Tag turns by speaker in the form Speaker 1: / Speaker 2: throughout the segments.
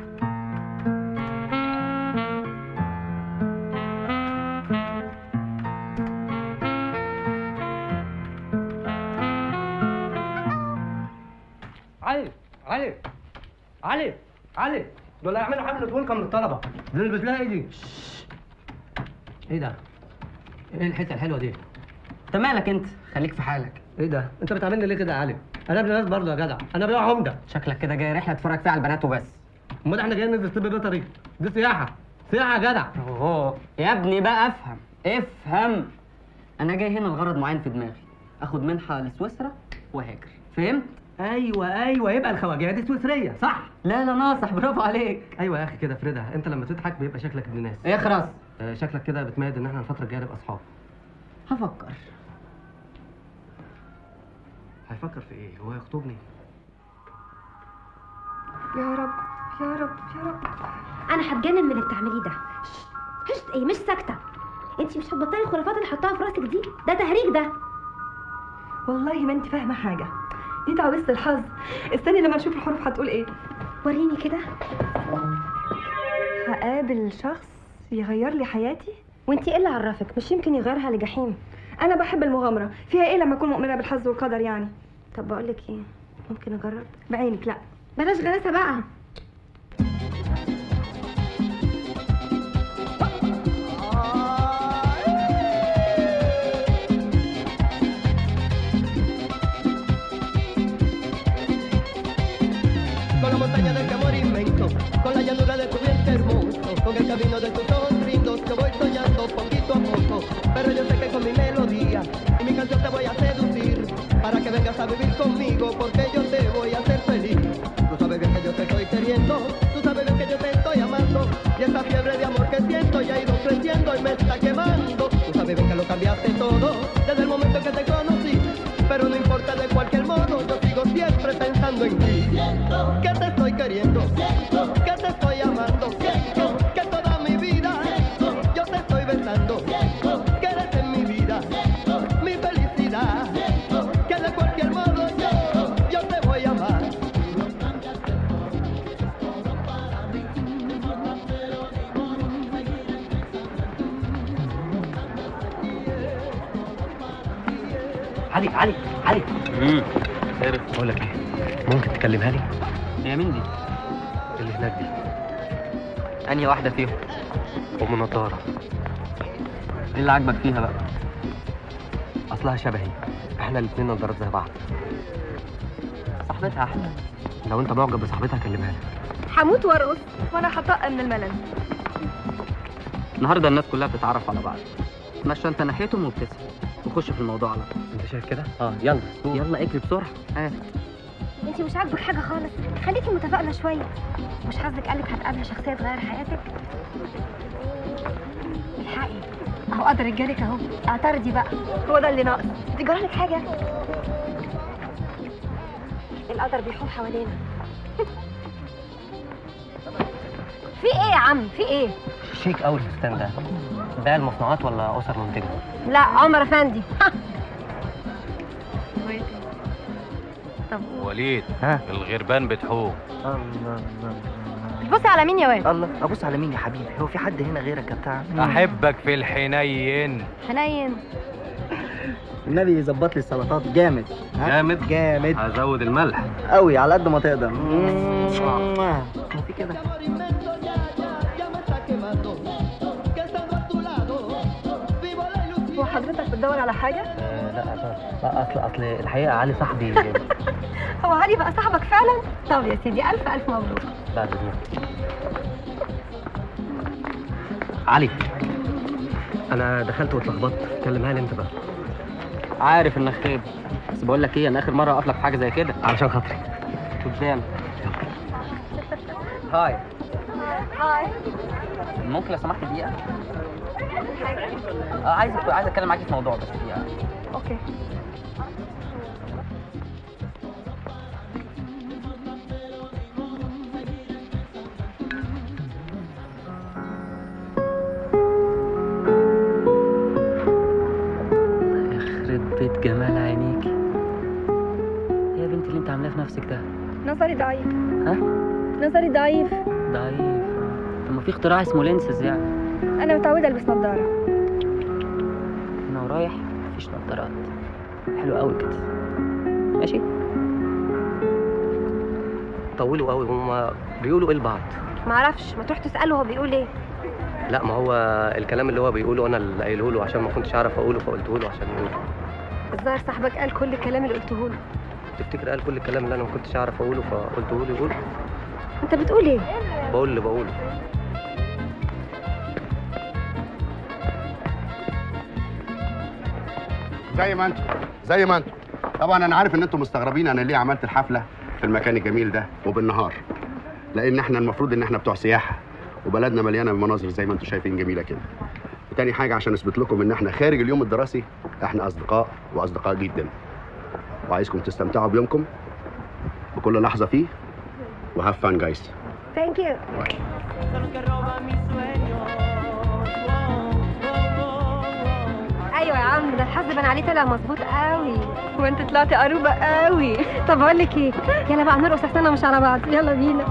Speaker 1: علي علي علي علي دول هيعملوا حفله ويلكم للطلبه دول اللي بتلاقي دي ايه ده؟ ايه الحته الحلوه دي؟
Speaker 2: انت مالك انت خليك في حالك
Speaker 1: ايه ده؟ انت بتعاملني ليه كده يا علي؟ انا ابن ناس برضه يا جدع انا بيع عمده
Speaker 2: شكلك كده جاي رحله تتفرج فيها على البنات وبس
Speaker 1: امال احنا جايين ندرس طب بيطري دي سياحه سياحه يا جدع
Speaker 2: اوه يا ابني بقى افهم افهم انا جاي هنا لغرض معين في دماغي اخد منحه لسويسرا وهاجر فهمت
Speaker 1: ايوه ايوه يبقى الخواجه دي سويسريه صح؟
Speaker 2: لا لا ناصح برافو عليك
Speaker 1: ايوه يا اخي كده فريدة انت لما تضحك بيبقى شكلك ابن ناس
Speaker 2: اخرس
Speaker 1: آه، شكلك كده بتمهد ان احنا الفتره الجايه نبقى اصحاب
Speaker 2: هفكر
Speaker 1: هيفكر في ايه؟ هو يخطبني؟
Speaker 3: يا رب يا رب يا رب
Speaker 4: انا هتجنن من اللي بتعمليه ده هشت ايه مش ساكته انت مش هتبطلي الخرافات اللي حطاها في راسك دي ده تهريج ده
Speaker 3: والله ما انت فاهمه حاجه دي تعويذه الحظ استني لما نشوف الحروف هتقول ايه
Speaker 4: وريني كده
Speaker 3: هقابل شخص يغير لي حياتي
Speaker 4: وانت ايه اللي عرفك مش يمكن يغيرها لجحيم
Speaker 3: انا بحب المغامره فيها ايه لما اكون مؤمنه بالحظ والقدر يعني
Speaker 4: طب بقول لك ايه ممكن اجرب
Speaker 3: بعينك لا
Speaker 4: بلاش غلاسه بقى
Speaker 5: con la montaña del amor inmenso, con la llanura de tu vientre hermoso, con el camino de tus ojos lindos que voy soñando poquito a poco. Pero yo sé que con mi melodía y mi canción te voy a seducir para que vengas a vivir conmigo porque yo te voy a hacer feliz. Tú sabes bien que yo te estoy queriendo, tú sabes bien que yo te estoy amando y esta fiebre de amor que siento ya ha ido creciendo y me está quemando. Tú sabes bien que lo cambiaste todo desde el momento que te conocí, pero no importa de cualquier modo, yo sigo siempre pensando en ti. Que te estoy queriendo, que te estoy amando, que toda mi vida yo te estoy besando, que eres en mi vida, mi felicidad, que de cualquier modo yo, yo te voy a amar.
Speaker 1: علي علي علي
Speaker 2: امم
Speaker 1: بقول لك ايه؟ ممكن تكلمها لي؟
Speaker 2: هي مين دي
Speaker 1: اللي هناك دي
Speaker 2: انهي واحده فيهم
Speaker 1: ام نضاره
Speaker 2: ايه اللي عاجبك فيها بقى
Speaker 1: اصلها شبهي احنا الاثنين نضارات زي بعض
Speaker 2: صاحبتها احلى
Speaker 1: لو انت معجب بصاحبتها كلمها لي
Speaker 3: هموت وارقص وانا هطق من الملل
Speaker 2: النهارده الناس كلها بتتعرف على بعض مشى انت ناحيتهم وابتسم وخش في الموضوع على طول
Speaker 1: انت شايف كده؟ اه يلا قول.
Speaker 2: يلا اجري بسرعه ها
Speaker 4: انت مش عاجبك حاجه خالص خليكي متفائله شويه مش حظك قالك هتقابلي شخصيه تغير حياتك الحقي اهو قدر رجالك اهو اعترضي بقى
Speaker 3: هو ده اللي ناقص
Speaker 4: دي جرالك حاجه القدر بيحوم حوالينا في ايه يا عم في ايه
Speaker 1: شيك قوي الفستان ده ده المصنوعات ولا اسر منتجه؟
Speaker 4: لا عمر افندي
Speaker 6: وليد
Speaker 1: ها
Speaker 6: الغربان بتحوم
Speaker 7: الله الله
Speaker 4: بصي على مين يا واد
Speaker 7: الله ابص على مين يا حبيبي هو في حد هنا غيرك يا بتاع
Speaker 6: احبك في الحنين
Speaker 4: حنين
Speaker 7: النبي يظبط لي السلطات جامد ها؟
Speaker 1: جامد
Speaker 7: جامد
Speaker 1: هزود الملح
Speaker 7: قوي على قد ما تقدر في كده
Speaker 5: amor inmenso ya, ya, ya me está quemando. Que estando a tu lado, vivo la ilusión.
Speaker 3: هو حضرتك بتدور على حاجه
Speaker 1: آه لا لا اصل اصل الحقيقه علي صاحبي
Speaker 3: هو علي بقى صاحبك فعلا طب يا سيدي الف الف مبروك
Speaker 1: بعد اذنك علي انا دخلت واتلخبطت كلمها لي انت بقى
Speaker 2: عارف انك خيب بس بقول لك ايه انا اخر مره اقف لك في حاجه زي كده
Speaker 1: علشان خاطري
Speaker 2: قدام هاي
Speaker 3: هاي
Speaker 2: ممكن لو سمحت دقيقه اه عايز عايز اتكلم معاكي في موضوع بس دقيقه
Speaker 3: اوكي
Speaker 2: يخرب بيت جمال عينيك يا بنتي اللي انت عاملاه في نفسك ده
Speaker 3: نظري ضعيف
Speaker 2: ها
Speaker 3: نظري ضعيف
Speaker 2: ضعيف طب ما في اختراع اسمه لينسز يعني
Speaker 3: انا متعوده البس نظاره
Speaker 2: انا ورايح مفيش نظارات حلو قوي كده ماشي
Speaker 1: طولوا قوي هما بيقولوا ايه لبعض
Speaker 4: معرفش ما تروح تساله هو بيقول ايه
Speaker 1: لا ما هو الكلام اللي هو بيقوله انا اللي قايله له عشان ما كنتش اعرف اقوله فقلته له عشان يقوله
Speaker 3: الظاهر صاحبك قال كل الكلام اللي قلته له
Speaker 1: تفتكر قال كل الكلام اللي انا ما كنتش اعرف اقوله فقلته له يقول
Speaker 4: انت بتقول ايه
Speaker 1: بقول اللي بقوله
Speaker 8: زي ما انتم زي ما انتم طبعا انا عارف ان انتم مستغربين انا ليه عملت الحفله في المكان الجميل ده وبالنهار لان احنا المفروض ان احنا بتوع سياحه وبلدنا مليانه بمناظر زي ما انتم شايفين جميله كده وتاني حاجه عشان اثبت لكم ان احنا خارج اليوم الدراسي احنا اصدقاء واصدقاء جدا وعايزكم تستمتعوا بيومكم بكل لحظه فيه وهاف فان جايز
Speaker 4: ثانك يو ايوه يا عم ده الحظ بان عليه طلع مظبوط قوي
Speaker 3: وانت طلعت قروبه قوي
Speaker 4: طب اقول لك ايه يلا بقى نرقص احسن مش على بعض يلا بينا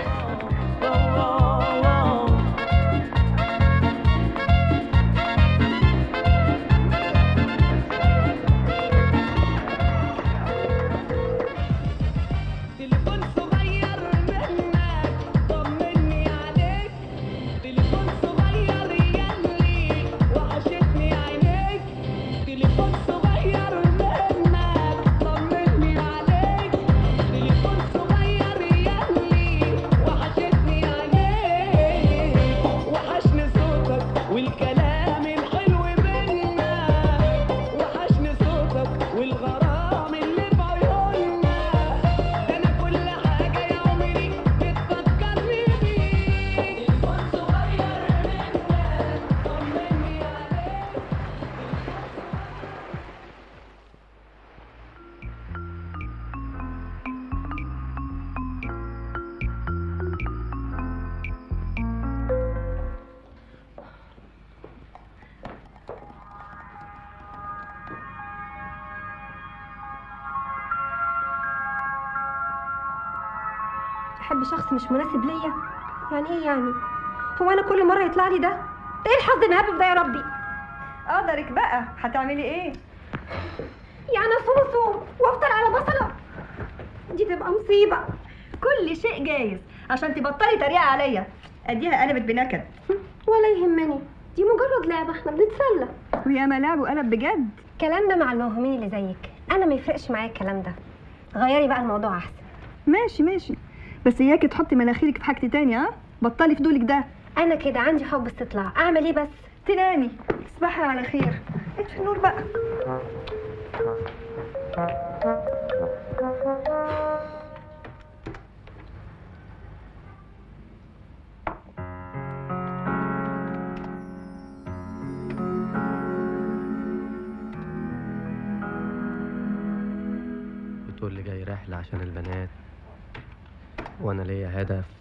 Speaker 5: تليفون صغير منك طمني عليك تليفون صغير يلي وحشتني عينيك تليفون صغير منك طمني عليك تليفون صغير يلي وحشتني عينيك وحشني صوتك والكلام الحلو منك وحشني صوتك والغرام اللي في عيوننا ده انا كل حاجه يا عمري بتفكرني بيك تليفون صغير منك طمني عليك
Speaker 4: احب شخص مش مناسب ليا يعني ايه يعني هو انا كل مره يطلع لي ده ده ايه الحظ المهبب ده يا ربي
Speaker 3: قدرك بقى هتعملي ايه
Speaker 4: يعني اصوم اصوم وافطر على بصله دي تبقى مصيبه
Speaker 3: كل شيء جايز عشان تبطلي تريقه عليا اديها قلبت بنكد
Speaker 4: ولا يهمني دي مجرد لعبه احنا بنتسلى
Speaker 3: ويا ما لعب وقلب بجد
Speaker 4: الكلام ده مع الموهومين اللي زيك انا ما يفرقش معايا الكلام ده غيري بقى الموضوع احسن
Speaker 3: ماشي ماشي بس اياكي تحطي مناخيرك في حاجه تانية ها بطلي فضولك ده
Speaker 4: انا كده عندي حب استطلاع اعمل ايه بس
Speaker 3: تنامي تصبحي على خير اطفي النور بقى
Speaker 1: بتقول لي جاي رحلة عشان البنات وانا ليا هدف